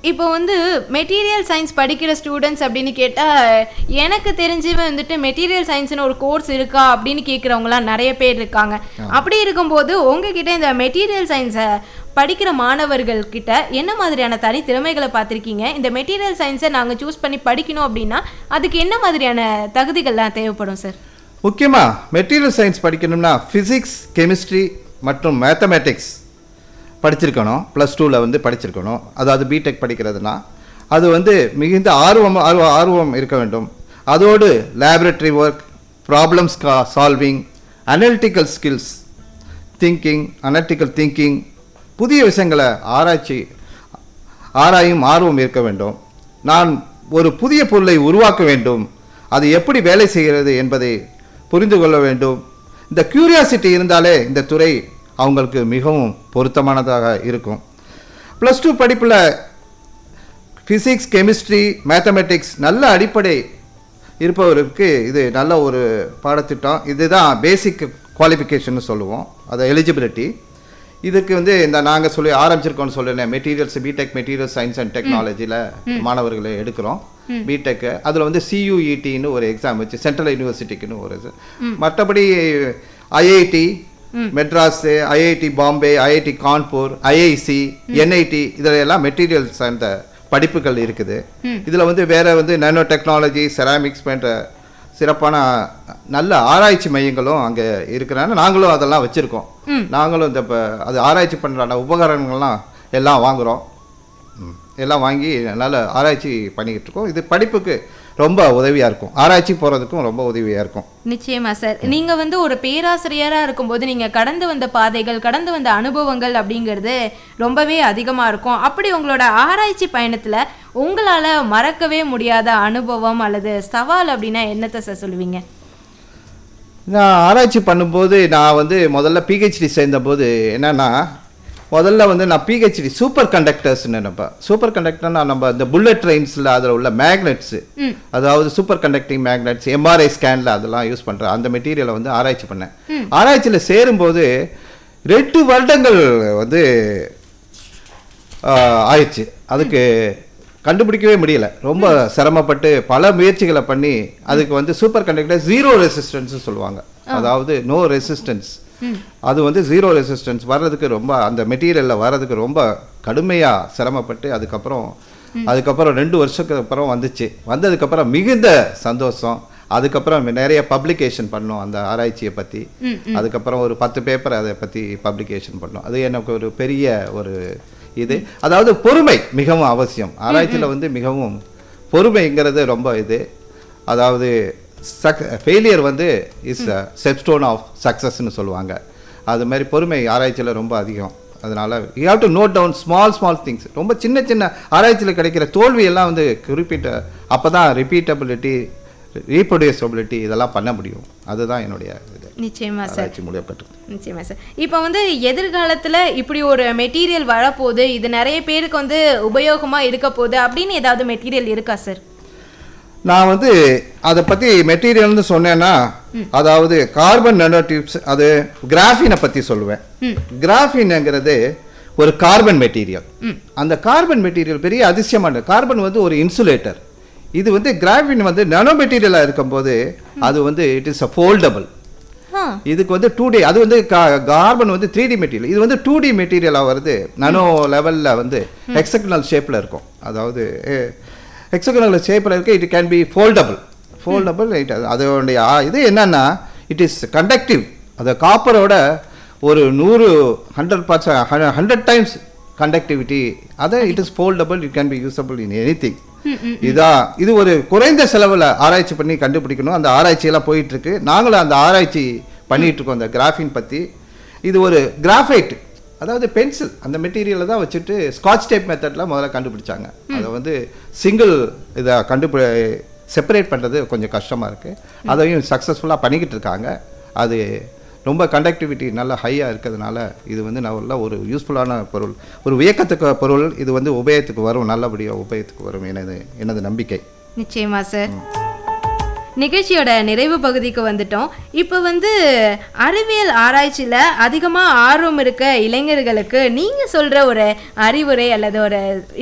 இப்போ வந்து material science படிக்கிற ஸ்டூடெண்ட்ஸ் அப்படின்னு கேட்டால் எனக்கு தெரிஞ்சு வந்துட்டு மெட்டீரியல் சயின்ஸ்னு ஒரு கோர்ஸ் இருக்கா அப்படின்னு கேட்குறவங்களாம் நிறைய பேர் இருக்காங்க அப்படி இருக்கும்போது உங்ககிட்ட இந்த மெட்டீரியல் சயின்ஸை படிக்கிற மாணவர்கள் கிட்ட என்ன மாதிரியான தனி திறமைகளை பார்த்துருக்கீங்க இந்த மெட்டீரியல் சயின்ஸை நாங்கள் சூஸ் பண்ணி படிக்கணும் அப்படின்னா அதுக்கு என்ன மாதிரியான தகுதிகள்லாம் தேவைப்படும் சார் முக்கியமாக மெட்டீரியல் சயின்ஸ் படிக்கணும்னா ஃபிசிக்ஸ் கெமிஸ்ட்ரி மற்றும் மேத்தமேட்டிக்ஸ் படிச்சிருக்கணும் ப்ளஸ் டூவில் வந்து படிச்சிருக்கணும் அதாவது பிடெக் படிக்கிறதுனா அது வந்து மிகுந்த ஆர்வம் ஆர்வ ஆர்வம் இருக்க வேண்டும் அதோடு laboratory work problems solving analytical skills thinking analytical thinking புதிய விஷயங்களை ஆராய்ச்சி ஆராயும் ஆர்வம் இருக்க வேண்டும் நான் ஒரு புதிய பொருளை உருவாக்க வேண்டும் அது எப்படி வேலை செய்கிறது என்பதை புரிந்து கொள்ள வேண்டும் இந்த கியூரியாசிட்டி இருந்தாலே இந்த துறை அவங்களுக்கு மிகவும் பொருத்தமானதாக இருக்கும் ப்ளஸ் டூ படிப்பில் ஃபிசிக்ஸ் கெமிஸ்ட்ரி மேத்தமெட்டிக்ஸ் நல்ல அடிப்படை இருப்பவருக்கு இது நல்ல ஒரு பாடத்திட்டம் இதுதான் பேசிக் குவாலிஃபிகேஷன் சொல்லுவோம் அதை எலிஜிபிலிட்டி இதுக்கு வந்து இந்த நாங்கள் சொல்லி ஆரம்பிச்சிருக்கோம்னு சொல்லுறேன் materials B Tech material science and டெக்னாலஜியில் மாணவர்களை எடுக்கிறோம் பிடெக் அதில் வந்து சியூஇடின்னு ஒரு எக்ஸாம் வச்சு சென்ட்ரல் யூனிவர்சிட்டிக்குன்னு ஒரு இது மற்றபடி IIT Madras IIT Bombay IIT Kanpur IIC NIT இதில் எல்லாம் மெட்டீரியல்ஸ் அந்த படிப்புகள் இருக்குது இதில் வந்து வேற வந்து நானோ டெக்னாலஜி செராமிக்ஸ் போன்ற சிறப்பான நல்ல ஆராய்ச்சி மையங்களும் அங்கே இருக்கிறனால நாங்களும் அதெல்லாம் வச்சுருக்கோம் நாங்களும் இந்த இப்போ அது ஆராய்ச்சி பண்ணுறான உபகரணங்கள்லாம் எல்லாம் வாங்குகிறோம் ம். எல்லாம் வாங்கி நல்ல ஆராய்ச்சி பண்ணிக்கிட்டு இருக்கோம் இது படிப்புக்கு ரொம்ப உதவியாக இருக்கும் ஆராய்ச்சி போகிறதுக்கும் ரொம்ப உதவியாக இருக்கும் நிச்சயமா சார் நீங்க வந்து ஒரு பேராசிரியரா இருக்கும்போது நீங்க கடந்து வந்த பாதைகள் கடந்து வந்த அனுபவங்கள் அப்படிங்கிறது ரொம்பவே அதிகமா இருக்கும் அப்படி உங்களோட ஆராய்ச்சி பயணத்துல உங்களால மறக்கவே முடியாத அனுபவம் அல்லது சவால் அப்படின்னா என்னத்தை சார் சொல்லுவீங்க நான் ஆராய்ச்சி பண்ணும்போது நான் வந்து முதல்ல பிஹெச்டி சேர்ந்தபோது என்னன்னா முதல்ல வந்து நான் பிஹெச்டி சூப்பர் கண்டக்டர்ஸ்னு நினைப்பேன் சூப்பர் கண்டக்டர்னா நம்ம இந்த புல்லட் ட்ரெயின்ஸில் அதில் உள்ள மேக்னெட்ஸு அதாவது சூப்பர் கண்டக்டிங் மேக்னெட்ஸ் எம்ஆர்ஐ ஸ்கேனில் அதெல்லாம் யூஸ் பண்ணுறேன் அந்த மெட்டீரியலை வந்து ஆராய்ச்சி பண்ணேன் ஆராய்ச்சியில் சேரும்போது ரெண்டு வருடங்கள் வந்து ஆஹ், ஆயிடுச்சு அதுக்கு கண்டுபிடிக்கவே முடியல ரொம்ப சிரமப்பட்டு பல முயற்சிகளை பண்ணி அதுக்கு வந்து சூப்பர் கண்டக்டர் ஜீரோ ரெசிஸ்டன்ஸ் சொல்லுவாங்க அதாவது நோ ரெசிஸ்டன்ஸ் அது வந்து ஜீரோ ரெசிஸ்டன்ஸ் வர்றதுக்கு ரொம்ப அந்த மெட்டீரியலில் வர்றதுக்கு ரொம்ப கடுமையாக சிரமப்பட்டு அதுக்கப்புறம் அதுக்கப்புறம் ரெண்டு வருஷத்துக்கு அப்புறம் வந்துச்சு வந்ததுக்கப்புறம் மிகுந்த சந்தோஷம் அதுக்கப்புறம் நிறைய பப்ளிகேஷன் பண்ணோம் அந்த ஆராய்ச்சியை பற்றி அதுக்கப்புறம் ஒரு பத்து பேப்பர் அதை பற்றி பப்ளிகேஷன் பண்ணோம் அது எனக்கு ஒரு பெரிய ஒரு இது அதாவது பொறுமை மிகவும் அவசியம் ஆராய்ச்சியில் வந்து மிகவும் பொறுமைங்கிறது ரொம்ப இது அதாவது சக் ஃபெயிலியர் வந்து இஸ் ஸ்டோன் ஆஃப் சக்ஸஸ்ன்னு சொல்லுவாங்க அது மாதிரி பொறுமை ஆராய்ச்சியில் ரொம்ப அதிகம் அதனால you have to note down small small things ரொம்ப சின்ன சின்ன ஆராய்ச்சியில் கிடைக்கிற தோல்வி எல்லாம் வந்து குறிப்பிட்ட அப்போ தான் ரிப்பீட்டபிலிட்டி ரீப்ரொடியூசபிலிட்டி இதெல்லாம் பண்ண முடியும் அதுதான் என்னுடைய இது நிச்சயமா சார் ஆராய்ச்சி மூலியம் கற்றுக் நிச்சயமா சார் இப்போ வந்து எதிர்காலத்துல இப்படி ஒரு மெட்டீரியல் வரப்போகுது இது நிறைய பேருக்கு வந்து உபயோகமா இருக்க போகுது அப்படின்னு ஏதாவது மெட்டீரியல் இருக்கா சார் நான் வந்து அதை பற்றி மெட்டீரியல்னு சொன்னேன்னா அதாவது கார்பன் நெனோடியூப்ஸ் அது கிராஃபினை பற்றி சொல்லுவேன் கிராஃபின்ங்கிறது ஒரு கார்பன் மெட்டீரியல் அந்த கார்பன் மெட்டீரியல் பெரிய அதிசயமான கார்பன் வந்து ஒரு இன்சுலேட்டர் இது வந்து கிராஃபின் வந்து நானோ மெட்டீரியலாக இருக்கும்போது அது வந்து it is a foldable ah இதுக்கு வந்து டூ டி அது வந்து கார்பன் வந்து த்ரீ டி மெட்டீரியல் இது வந்து டூ டி மெட்டீரியலாக வருது நானோ லெவலில் வந்து ஹெக்ஸகனல் ஷேப்பில் இருக்கும் அதாவது ஹெக்ஸகனல் ஷேப்பில் இருக்கு it can be foldable foldable it அதோடைய ஆ- இது என்னன்னா இட் இஸ் கண்டக்டிவ் அது காப்பரோட ஒரு நூறு hundred parts hundred times conductivity அதை it is foldable it can be usable in anything இதான் இது ஒரு குறைந்த செலவில் ஆராய்ச்சி பண்ணி கண்டுபிடிக்கணும் அந்த ஆராய்ச்சியெல்லாம் போயிட்டு இருக்கு நாங்களும் அந்த ஆராய்ச்சி பண்ணிட்டு இருக்கோம் அந்த கிராஃபின் பற்றி இது ஒரு கிராஃபைட் அதாவது பென்சில் அந்த மெட்டீரியலை தான் வச்சுட்டு ஸ்காட்ச் டேப் மெத்தடில் முதல்ல கண்டுபிடிச்சாங்க அதை வந்து சிங்கிள் இதை கண்டுபி செப்பரேட் பண்ணுறது கொஞ்சம் கஷ்டமாக இருக்குது அதையும் சக்ஸஸ்ஃபுல்லாக பண்ணிக்கிட்டு இருக்காங்க அது ரொம்ப கண்டக்டிவிட்டி நல்லா ஹையாக இருக்கிறதுனால இது வந்து நல்ல ஒரு யூஸ்ஃபுல்லான பொருள் ஒரு வியக்கத்துக்கு பொருள் இது வந்து உபயோகத்துக்கு வரும் நல்லபடியாக உபயோகத்துக்கு வரும் எனது எனது நம்பிக்கை நிச்சயமா சார் நிகழ்ச்சியோட நிறைவு பகுதிக்கு வந்துட்டோம் இப்போ வந்து அறிவியல் ஆராய்ச்சியில் அதிகமாக ஆர்வம் இருக்க இளைஞர்களுக்கு நீங்கள் சொல்கிற ஒரு அறிவுரை அல்லது ஒரு